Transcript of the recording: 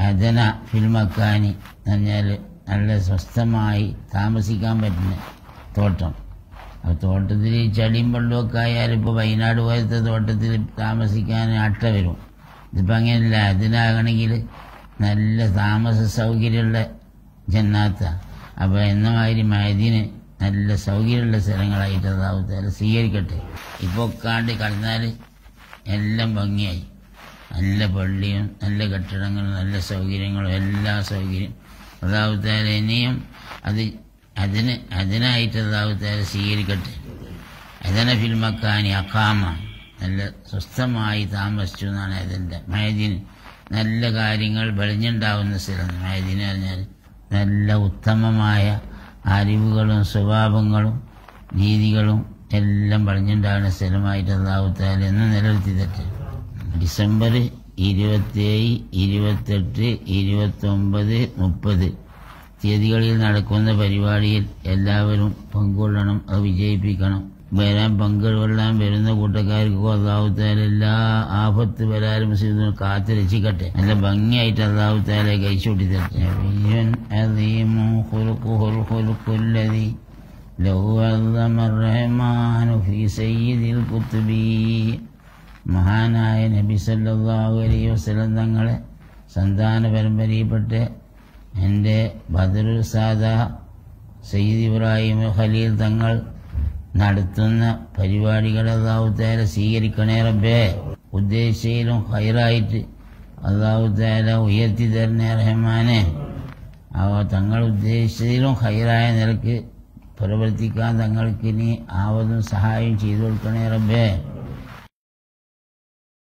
അജന ഫിൽമക്കാനി എന്ന് പറഞ്ഞാൽ നല്ല സ്വസ്ഥമായി താമസിക്കാൻ പറ്റുന്ന തോട്ടം ആ തോട്ടത്തിൽ ഈ ചളിയും വെള്ളമൊക്കെ ആയാലും ഇപ്പോൾ വയനാട് പോലത്തെ തോട്ടത്തിൽ താമസിക്കാൻ അട്ട വരും ഇതിപ്പോൾ അങ്ങനെയല്ല അതിനാകണമെങ്കിൽ നല്ല താമസ സൗകര്യമുള്ള ജന്നാത്ത അപ്പോൾ എന്ന മാതിരി മയതിന് നല്ല സൗകര്യമുള്ള സ്ഥലങ്ങളായിട്ട് അതാവത്താൽ സ്വീകരിക്കട്ടെ ഇപ്പോൾ കാണ്ട് കടന്നാൽ എല്ലാം ഭംഗിയായി നല്ല പള്ളിയും നല്ല കെട്ടിടങ്ങളും നല്ല സൗകര്യങ്ങളും എല്ലാ സൗകര്യം അതാവത്താൽ ഇനിയും അത് അതിന് അതിനായിട്ട് അതാവത്താൽ സ്വീകരിക്കട്ടെ അതിനെ ഫിൽമക്കാനി അക്കാമ നല്ല സ്വസ്ഥമായി താമസിച്ചു എന്നാണ് അതിൻ്റെ മയദിന് നല്ല കാര്യങ്ങൾ വെളിഞ്ഞുണ്ടാവുന്ന സ്ഥലം മയദിന് പറഞ്ഞാൽ നല്ല ഉത്തമമായ അറിവുകളും സ്വഭാവങ്ങളും രീതികളും എല്ലാം വെളിഞ്ഞുണ്ടാകുന്ന സ്ഥലമായിട്ട് അതാവത്താൽ എന്ന് നിലനിർത്തി തട്ടെ ഡിസംബർ ഇരുപത്തേഴ് ഇരുപത്തെട്ട് ഇരുപത്തൊമ്പത് മുപ്പത് തീയതികളിൽ നടക്കുന്ന പരിപാടിയിൽ എല്ലാവരും പങ്കുകൊള്ളണം അത് വിജയിപ്പിക്കണം വരാൻ പങ്കുകൊള്ളാൻ വരുന്ന കൂട്ടക്കാർക്ക് അള്ളാഹുത്താല എല്ലാ ആപത്ത് വരാനും ചെയ്തു കാത്തു രക്ഷിക്കട്ടെ നല്ല ഭംഗിയായിട്ട് അള്ളാഹുത്താലെ കഴിച്ചുകൂട്ടി തരട്ടെ നബിയ്യുൻ അദീമുൻ ഖുലുഖുഹുൽ ഖുലുഖുല്ലദീ ലൗ അള്ളമ الرحمن في سيد القطب മഹാനായ നബി സല്ലല്ലാഹു അലൈഹി വസല്ലം തങ്ങളെ സന്താന പരമ്പരയിൽപ്പെട്ട് എൻ്റെ ബദറുൽ സാദ സയ്യിദ് ഇബ്രാഹിം ഖലീൽ തങ്ങൾ നടത്തുന്ന പരിപാടികൾ അള്ളാഹുത്താല സ്വീകരിക്കണേ റബ്ബേ ഉദ്ദേശയിലും ഹൈറായിട്ട് അള്ളാഹുത്താല ഉയർത്തി തരണേ റഹ്മാനെ അവ തങ്ങൾ ഉദ്ദേശിച്ചതിലും ഹൈറായ നിലക്ക് പ്രവർത്തിക്കാൻ തങ്ങൾക്ക് ഇനി ആവതും സഹായം ചെയ്തു കൊടുക്കണേ റബ്ബേ